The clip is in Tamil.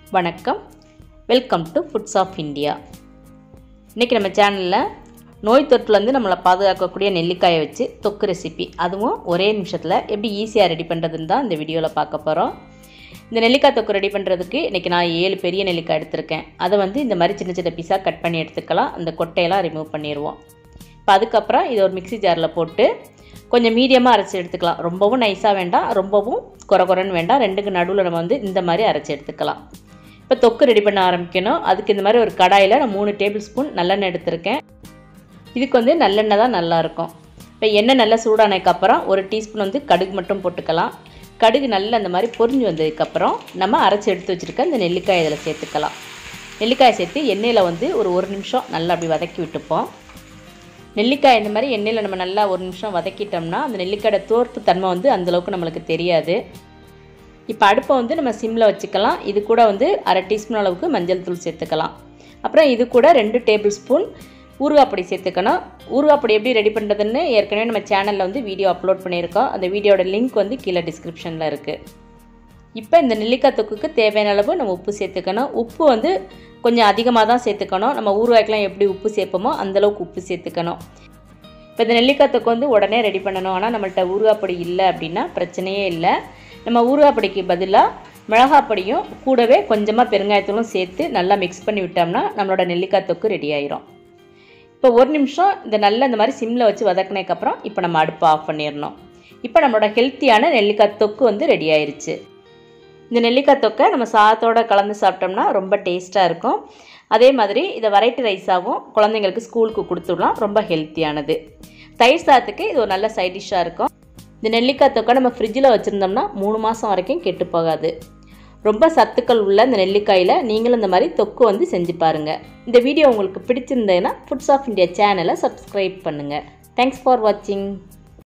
வணக்கம் welcome to foods of India இன்றைக்கி நம்ம சேனலில் நோய் தொற்றுலேருந்து நம்மளை பாதுகாக்கக்கூடிய நெல்லிக்காயை வச்சு தொக்கு ரெசிபி அதுவும் ஒரே நிமிஷத்தில் எப்படி ஈஸியாக ரெடி பண்ணுறதுன்னு தான் இந்த வீடியோவில் பார்க்க போகிறோம் இந்த நெல்லிக்காய் தொக்கு ரெடி பண்ணுறதுக்கு இன்றைக்கி நான் ஏழு பெரிய நெல்லிக்காய் எடுத்திருக்கேன் அதை வந்து இந்த மாதிரி சின்ன சின்ன பீஸாக கட் பண்ணி எடுத்துக்கலாம் அந்த கொட்டையெல்லாம் ரிமூவ் பண்ணிடுவோம் இப்போ அதுக்கப்புறம் இதை ஒரு மிக்ஸி ஜாரில் போட்டு கொஞ்சம் மீடியமாக அரைச்சி எடுத்துக்கலாம் ரொம்பவும் நைஸாக வேண்டாம் ரொம்பவும் குறை குறைன்னு வேண்டாம் ரெண்டுக்கு நடுவில் நம்ம வந்து இந்த மாதிரி அரைச்சி எடுத்துக்கலாம் இப்போ தொக்கு ரெடி பண்ண ஆரம்பிக்கணும் அதுக்கு இந்த மாதிரி ஒரு கடாயில் நான் மூணு டேபிள் ஸ்பூன் நல்லெண்ணெய் எடுத்திருக்கேன் இதுக்கு வந்து நல்லெண்ணெய் தான் நல்லாயிருக்கும் இப்போ எண்ணெய் நல்லா சூடானதுக்கப்புறம் ஒரு டீஸ்பூன் வந்து கடுகு மட்டும் போட்டுக்கலாம் கடுகு நல்லா அந்த மாதிரி பொரிஞ்சு வந்ததுக்கப்புறம் நம்ம அரைச்சி எடுத்து வச்சுருக்க இந்த நெல்லிக்காய் இதில் சேர்த்துக்கலாம் நெல்லிக்காயை சேர்த்து எண்ணெயில் வந்து ஒரு ஒரு நிமிஷம் நல்லா அப்படி வதக்கி விட்டுப்போம் நெல்லிக்காய் இந்த மாதிரி எண்ணெயில் நம்ம நல்லா ஒரு நிமிஷம் வதக்கிட்டோம்னா அந்த நெல்லிக்காயோட தோர்ப்பு தன்மை வந்து அந்தளவுக்கு நம்மளுக்கு தெரியாது இப்போ அடுப்பை வந்து நம்ம சிம்மில் வச்சுக்கலாம் இது கூட வந்து அரை டீஸ்பூன் அளவுக்கு மஞ்சள் தூள் சேர்த்துக்கலாம் அப்புறம் இது கூட ரெண்டு டேபிள் ஸ்பூன் ஊறுகாப்பொடி சேர்த்துக்கணும் ஊறுகாப்பொடி எப்படி ரெடி பண்ணுறதுன்னு ஏற்கனவே நம்ம சேனலில் வந்து வீடியோ அப்லோட் பண்ணியிருக்கோம் அந்த வீடியோட லிங்க் வந்து கீழே டிஸ்கிரிப்ஷனில் இருக்குது இப்போ இந்த நெல்லிக்காய் தொக்குக்கு தேவையான அளவு நம்ம உப்பு சேர்த்துக்கணும் உப்பு வந்து கொஞ்சம் அதிகமாக தான் சேர்த்துக்கணும் நம்ம ஊறுகாய்க்கெலாம் எப்படி உப்பு சேர்ப்போமோ அந்தளவுக்கு உப்பு சேர்த்துக்கணும் இப்போ இந்த நெல்லிக்காய் தொக்கு வந்து உடனே ரெடி பண்ணணும் ஆனால் நம்மள்ட்ட ஊறுகாப்பொடி இல்லை அப்படின்னா பிரச்சனையே இல்லை நம்ம ஊறுகாப்பொடிக்கு பதிலாக மிளகாப்பொடியும் கூடவே கொஞ்சமாக பெருங்காயத்தூளும் சேர்த்து நல்லா மிக்ஸ் பண்ணி விட்டோம்னா நம்மளோட நெல்லிக்காய் தொக்கு ரெடி ஆயிரும் இப்போ ஒரு நிமிஷம் இந்த நல்ல இந்த மாதிரி சிம்மில் வச்சு வதக்கினதுக்கப்புறம் இப்போ நம்ம அடுப்பை ஆஃப் பண்ணிடணும் இப்போ நம்மளோட ஹெல்த்தியான நெல்லிக்காய் தொக்கு வந்து ரெடி ஆயிருச்சு இந்த நெல்லிக்காய் தொக்கை நம்ம சாதத்தோடு கலந்து சாப்பிட்டோம்னா ரொம்ப டேஸ்ட்டாக இருக்கும் அதே மாதிரி இதை வெரைட்டி ரைஸாகவும் குழந்தைங்களுக்கு ஸ்கூலுக்கு கொடுத்துடலாம் ரொம்ப ஹெல்த்தியானது தயிர் சாதத்துக்கு இது ஒரு நல்ல சைட் டிஷ்ஷாக இருக்கும் இந்த நெல்லிக்காய் தொக்கை நம்ம ஃப்ரிட்ஜில் வச்சுருந்தோம்னா மூணு மாதம் வரைக்கும் கெட்டு போகாது ரொம்ப சத்துக்கள் உள்ள இந்த நெல்லிக்காயில் நீங்களும் இந்த மாதிரி தொக்கு வந்து செஞ்சு பாருங்கள் இந்த வீடியோ உங்களுக்கு பிடிச்சிருந்ததுன்னா ஃபுட்ஸ் ஆஃப் இந்தியா சேனலை சப்ஸ்கிரைப் பண்ணுங்கள் தேங்க்ஸ் ஃபார் வாட்சிங்